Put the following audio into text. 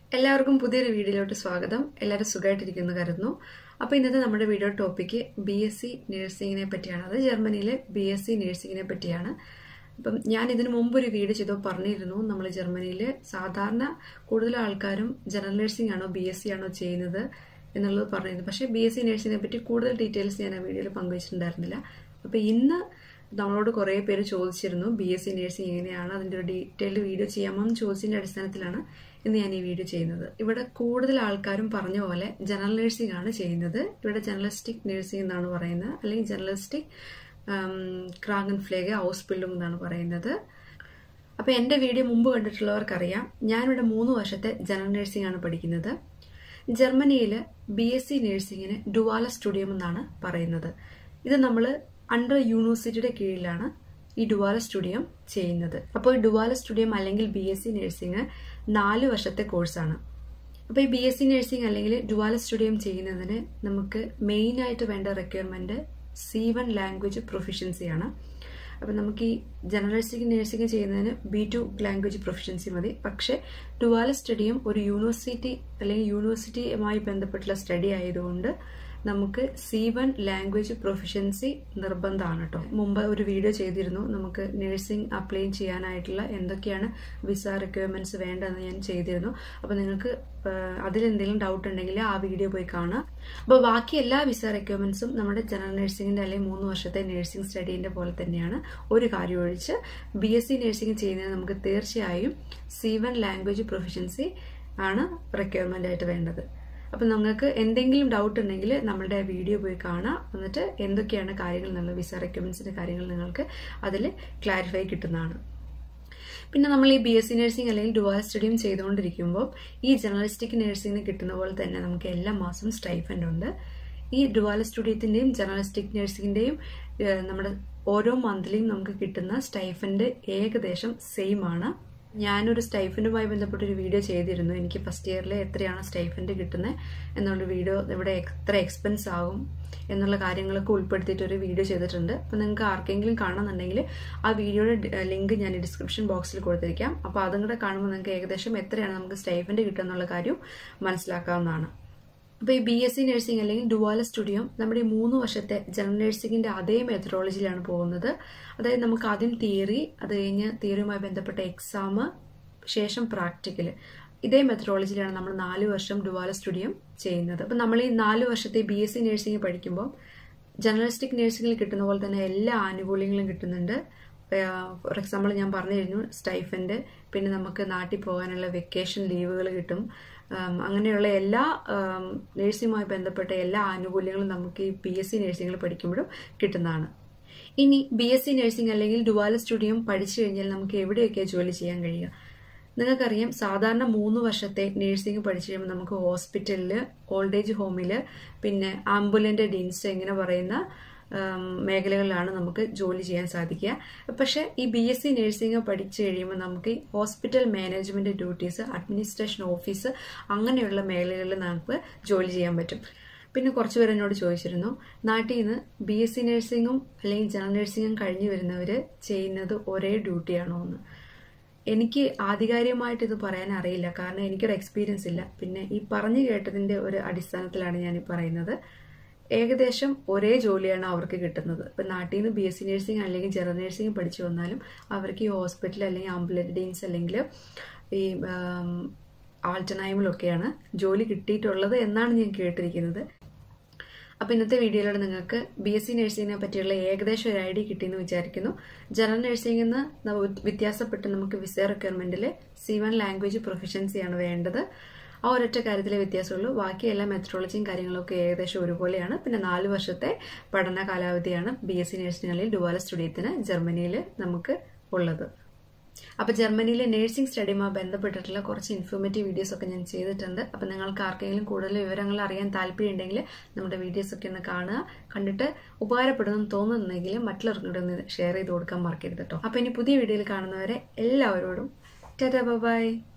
എല്ലാവർക്കും പുതിയൊരു വീഡിയോയിലോട്ട് സ്വാഗതം എല്ലാവരും സുഖമായിട്ടിരിക്കുന്നു കരുതുന്നു അപ്പോൾ ഇന്നത്തെ നമ്മുടെ video topic B S C നഴ്സിങ്ങിനെ പറ്റിയാണ് അത് ജർമ്മനിയിലെ ബി എസ് സി നഴ്സിങ്ങിനെ പറ്റിയാണ് അപ്പം ഞാൻ ഇതിനു മുമ്പ് ഒരു വീഡിയോ ചെയ്തോ പറഞ്ഞിരുന്നു നമ്മൾ ജർമ്മനിയിൽ സാധാരണ കൂടുതൽ ആൾക്കാരും ജനറൽ നഴ്സിംഗ് ആണോ ബി എസ് സി ആണോ ചെയ്യുന്നത് എന്നുള്ളത് പറഞ്ഞിരുന്നു പക്ഷേ ബി എസ് സി നഴ്സിങ്ങിനെ പറ്റി കൂടുതൽ ഡീറ്റെയിൽസ് ഞാൻ ആ വീഡിയോയിൽ പങ്കുവച്ചിട്ടുണ്ടായിരുന്നില്ല അപ്പോൾ ഇന്ന് നമ്മളോട് കുറേ പേര് ചോദിച്ചിരുന്നു ബി എസ് സി നഴ്സിംഗ് എങ്ങനെയാണ് അതിൻ്റെ ഒരു ഡീറ്റെയിൽഡ് വീഡിയോ ചെയ്യാമോ എന്ന് ചോദിച്ചതിൻ്റെ അടിസ്ഥാനത്തിലാണ് ഇന്ന് ഞാൻ ഈ വീഡിയോ ചെയ്യുന്നത് ഇവിടെ കൂടുതൽ ആൾക്കാരും പറഞ്ഞ പോലെ ജനറൽ നഴ്സിംഗ് ആണ് ചെയ്യുന്നത് ഇവിടെ ജനറലിസ്റ്റിക് നഴ്സിംഗ് എന്നാണ് പറയുന്നത് അല്ലെങ്കിൽ ജനറലിസ്റ്റിക് ക്രാങ്കൻ ഫ്ലേഗ് ഹൗസ്പില്ലും എന്നാണ് പറയുന്നത് അപ്പോൾ എൻ്റെ വീഡിയോ മുമ്പ് കണ്ടിട്ടുള്ളവർക്കറിയാം ഞാനിവിടെ മൂന്ന് വർഷത്തെ ജനറൽ നഴ്സിംഗ് ആണ് പഠിക്കുന്നത് ജർമ്മനിയിൽ ബി എസ് സി നഴ്സിങ്ങിന് ഡുവാല സ്റ്റുഡിയം എന്നാണ് പറയുന്നത് ഇത് നമ്മൾ അണ്ടർ യൂണിവേഴ്സിറ്റിയുടെ കീഴിലാണ് ഈ ഡുവാല സ്റ്റുഡിയം ചെയ്യുന്നത് അപ്പോൾ ഈ ഡുവാല സ്റ്റുഡിയം അല്ലെങ്കിൽ ബി എസ് സി നഴ്സിംഗ് നാല് വർഷത്തെ കോഴ്സാണ് അപ്പോൾ ഈ ബി എസ് സി നഴ്സിംഗ് അല്ലെങ്കിൽ ഡുവാല സ്റ്റുഡിയം ചെയ്യുന്നതിന് നമുക്ക് മെയിനായിട്ട് വേണ്ട റിക്വയർമെൻറ്റ് സി വൺ ലാംഗ്വേജ് പ്രൊഫിഷ്യൻസിയാണ് അപ്പം നമുക്ക് ഈ ജനറലിസ്റ്റിക് നഴ്സിംഗ് ചെയ്യുന്നതിന് ബി ടു ലാംഗ്വേജ് പ്രൊഫിഷ്യൻസി മതി പക്ഷേ ഡുവാല സ്റ്റഡിയും ഒരു യൂണിവേഴ്സിറ്റി അല്ലെങ്കിൽ യൂണിവേഴ്സിറ്റിയുമായി ബന്ധപ്പെട്ടുള്ള സ്റ്റഡി ആയതുകൊണ്ട് നമുക്ക് സി വൺ ലാംഗ്വേജ് പ്രൊഫിഷ്യൻസി നിർബന്ധമാണ് കേട്ടോ മുമ്പ് ഒരു വീഡിയോ ചെയ്തിരുന്നു നമുക്ക് നഴ്സിംഗ് അപ്ലൈ ചെയ്യാനായിട്ടുള്ള എന്തൊക്കെയാണ് വിസ റിക്വയർമെന്റ്സ് വേണ്ടതെന്ന് ഞാൻ ചെയ്തിരുന്നു അപ്പോൾ നിങ്ങൾക്ക് അതിലെന്തെങ്കിലും ഡൗട്ട് ഉണ്ടെങ്കിൽ ആ വീഡിയോ പോയി കാണുക അപ്പോൾ ബാക്കി എല്ലാ വിസ റിക്വയർമെന്റ്സും നമ്മുടെ ജനറൽ നഴ്സിംഗിന്റെ അല്ലെങ്കിൽ മൂന്ന് വർഷത്തെ നഴ്സിംഗ് സ്റ്റഡീന്റെ പോലെ തന്നെയാണ് ഒരു കാര്യം ഒഴിച്ച് ബി എസ് സി നഴ്സിംഗ് ചെയ്യുന്നതിന് നമുക്ക് തീർച്ചയായും സി വൺ ലാംഗ്വേജ് പ്രൊഫിഷ്യൻസി ആണ് റിക്വയർമെന്റ് ആയിട്ട് വേണ്ടത് അപ്പം നിങ്ങൾക്ക് എന്തെങ്കിലും ഡൗട്ട് ഉണ്ടെങ്കിൽ നമ്മളുടെ വീഡിയോ പോയി കാണാം എന്നിട്ട് എന്തൊക്കെയാണ് കാര്യങ്ങൾ എന്നുള്ള വിസ റെക്യുമെൻസിൻ്റെ കാര്യങ്ങൾ നിങ്ങൾക്ക് അതിൽ ക്ലാരിഫൈ കിട്ടുന്നതാണ് പിന്നെ നമ്മൾ ഈ ബി എസ് സി നഴ്സിംഗ് അല്ലെങ്കിൽ ഡുവാൽ സ്റ്റഡിയും ചെയ്തുകൊണ്ടിരിക്കുമ്പോൾ ഈ ജേർണലിസ്റ്റിക് നഴ്സിംഗിന് കിട്ടുന്ന പോലെ തന്നെ നമുക്ക് എല്ലാ മാസവും സ്റ്റൈഫൻഡ് ഉണ്ട് ഈ ഡുവാല സ്റ്റുഡിയത്തിൻ്റെയും ജേർണലിസ്റ്റിക് നഴ്സിംഗിൻ്റെയും നമ്മുടെ ഓരോ മന്ത്ലിയും നമുക്ക് കിട്ടുന്ന സ്റ്റൈഫൻഡ് ഏകദേശം സെയിം ആണ് ഞാനൊരു സ്റ്റൈഫൻഡുമായി ബന്ധപ്പെട്ട ഒരു വീഡിയോ ചെയ്തിരുന്നു എനിക്ക് ഫസ്റ്റ് ഇയറിൽ എത്രയാണ് സ്റ്റൈഫൻഡ് കിട്ടുന്നത് എന്നുള്ള വീഡിയോ ഇവിടെ എത്ര എക്സ്പെൻസ് ആകും എന്നുള്ള കാര്യങ്ങളൊക്കെ ഉൾപ്പെടുത്തിയിട്ട് ഒരു വീഡിയോ ചെയ്തിട്ടുണ്ട് അപ്പോൾ നിങ്ങൾക്ക് ആർക്കെങ്കിലും കാണുന്നുണ്ടെങ്കിൽ ആ വീഡിയോയുടെ ലിങ്ക് ഞാൻ ഡിസ്ക്രിപ്ഷൻ ബോക്സിൽ കൊടുത്തിരിക്കാം അപ്പോൾ അതും കൂടെ കാണുമ്പോൾ നിങ്ങൾക്ക് ഏകദേശം എത്രയാണ് നമുക്ക് സ്റ്റൈഫൻഡ് കിട്ടുക എന്നുള്ള കാര്യം മനസ്സിലാക്കാവുന്നതാണ് അപ്പോൾ ഈ ബി എസ് സി നഴ്സിംഗ് അല്ലെങ്കിൽ ഡുവാല സ്റ്റുഡിയോ നമ്മുടെ ഈ മൂന്ന് വർഷത്തെ ജനറൽ നഴ്സിംഗിന്റെ അതേ മെത്തഡോളജിയിലാണ് പോകുന്നത് അതായത് നമുക്ക് ആദ്യം തിയറി അത് കഴിഞ്ഞ് തിയറിയുമായി ബന്ധപ്പെട്ട എക്സാം ശേഷം പ്രാക്ടിക്കൽ ഇതേ മെത്തഡോളജിയിലാണ് നമ്മൾ നാല് വർഷം ഡുവാല സ്റ്റുഡിയം ചെയ്യുന്നത് അപ്പം നമ്മൾ ഈ നാല് വർഷത്തെ ബി എസ് സി നഴ്സിംഗ് പഠിക്കുമ്പോൾ ജനറലിസ്റ്റിക് നഴ്സിംഗിൽ കിട്ടുന്ന പോലെ തന്നെ എല്ലാ ആനുകൂല്യങ്ങളും കിട്ടുന്നുണ്ട് ഫോർ എക്സാമ്പിൾ ഞാൻ പറഞ്ഞിരുന്നു സ്റ്റൈഫൻഡ് പിന്നെ നമുക്ക് നാട്ടിൽ പോകാനുള്ള വെക്കേഷൻ ലീവുകൾ കിട്ടും അങ്ങനെയുള്ള എല്ലാ നേഴ്സിങ്ങുമായി ബന്ധപ്പെട്ട എല്ലാ ആനുകൂല്യങ്ങളും നമുക്ക് ഈ ബി എസ് സി നഴ്സിംഗിൽ പഠിക്കുമ്പോഴും കിട്ടുന്നതാണ് ഇനി ബി എസ് സി നഴ്സിംഗ് അല്ലെങ്കിൽ ഡുവാല സ്റ്റുഡിയം പഠിച്ചു കഴിഞ്ഞാൽ നമുക്ക് എവിടെയൊക്കെ ജോലി ചെയ്യാൻ കഴിയുക നിങ്ങൾക്കറിയാം സാധാരണ മൂന്ന് വർഷത്തെ നഴ്സിംഗ് പഠിച്ചു കഴിയുമ്പോൾ നമുക്ക് ഹോസ്പിറ്റലിൽ ഓൾഡ് ഏജ് ഹോമിൽ പിന്നെ ആംബുലൻ്റ് ഡീൻസ് ഇങ്ങനെ പറയുന്ന മേഖലകളിലാണ് നമുക്ക് ജോലി ചെയ്യാൻ സാധിക്കുക പക്ഷേ ഈ ബി എസ് സി നഴ്സിംഗ് പഠിച്ചു കഴിയുമ്പോൾ നമുക്ക് hospital management duties administration office അങ്ങനെയുള്ള മേഖലകളിൽ നമുക്ക് ജോലി ചെയ്യാൻ പറ്റും പിന്നെ കുറച്ച് പേർ എന്നോട് ചോദിച്ചിരുന്നു നാട്ടിൽ നിന്ന് ബി എസ് സി നഴ്സിംഗും അല്ലെങ്കിൽ ജനറൽ നഴ്സിംഗും കഴിഞ്ഞു വരുന്നവർ ചെയ്യുന്നത് ഒരേ ഡ്യൂട്ടിയാണോ എന്ന് എനിക്ക് ആധികാരികമായിട്ട് ഇത് പറയാൻ അറിയില്ല കാരണം എനിക്കൊരു എക്സ്പീരിയൻസ് ഇല്ല പിന്നെ ഈ പറഞ്ഞു കേട്ടതിൻ്റെ ഒരു അടിസ്ഥാനത്തിലാണ് ഞാൻ ഈ പറയുന്നത് ഏകദേശം ഒരേ ജോലിയാണ് അവർക്ക് കിട്ടുന്നത് ഇപ്പം നാട്ടിൽ നിന്ന് ബി എസ് സി നഴ്സിംഗ് അല്ലെങ്കിൽ ജനറൽ നഴ്സിംഗ് പഠിച്ചു വന്നാലും അവർക്ക് ഈ ഹോസ്പിറ്റൽ അല്ലെങ്കിൽ ആംബുലൻസ് ഡീൻസ് അല്ലെങ്കിൽ ഈ ആൾട്ടനൈമിലൊക്കെയാണ് ജോലി കിട്ടിയിട്ടുള്ളത് എന്നാണ് ഞാൻ കേട്ടിരിക്കുന്നത് അപ്പോൾ ഇന്നത്തെ വീഡിയോയിലൂടെ നിങ്ങൾക്ക് ബി എസ് സി നഴ്സിംഗിനെ പറ്റിയുള്ള ഏകദേശം ഒരു ഐഡിയ കിട്ടിയെന്ന് വിചാരിക്കുന്നു ജനറൽ നഴ്സിംഗിൽ നിന്ന് വ്യത്യാസപ്പെട്ട് നമുക്ക് വിസ റിക്വയർമെൻറ്റിൽ സി വൺ ലാംഗ്വേജ് പ്രൊഫഷൻസിയാണ് വേണ്ടത് ആ ഒരൊറ്റ കാര്യത്തിലെ വ്യത്യാസമുള്ളൂ ബാക്കി എല്ലാ മെത്തഡോളജിയും കാര്യങ്ങളൊക്കെ ഏകദേശം ഒരുപോലെയാണ് പിന്നെ നാല് വർഷത്തെ പഠന കാലാവധിയാണ് ബി എസ് സി നഴ്സിംഗ് അല്ലെങ്കിൽ ഡുവാല സ്റ്റുഡിയത്തിന് ജർമ്മനിയിൽ നമുക്ക് ഉള്ളത് അപ്പോൾ ജർമ്മനിയിലെ നഴ്സിംഗ് സ്റ്റഡിയുമായി ബന്ധപ്പെട്ടിട്ടുള്ള കുറച്ച് ഇൻഫോർമേറ്റീവ് വീഡിയോസ് ഒക്കെ ഞാൻ ചെയ്തിട്ടുണ്ട് അപ്പോൾ നിങ്ങൾക്ക് ആർക്കെങ്കിലും കൂടുതൽ വിവരങ്ങൾ അറിയാൻ താല്പര്യമുണ്ടെങ്കിൽ നമ്മുടെ വീഡിയോസ് ഒക്കെ ഒന്ന് കാണുക കണ്ടിട്ട് ഉപകാരപ്പെടുമെന്ന് തോന്നുന്നെങ്കിൽ മറ്റുള്ളവർക്കും ഒന്ന് ഷെയർ ചെയ്ത് കൊടുക്കാൻ മറക്കരുത് കേട്ടോ അപ്പോൾ ഇനി പുതിയ വീഡിയോയിൽ കാണുന്നവരെ എല്ലാവരോടും ടാറ്റാ ബൈ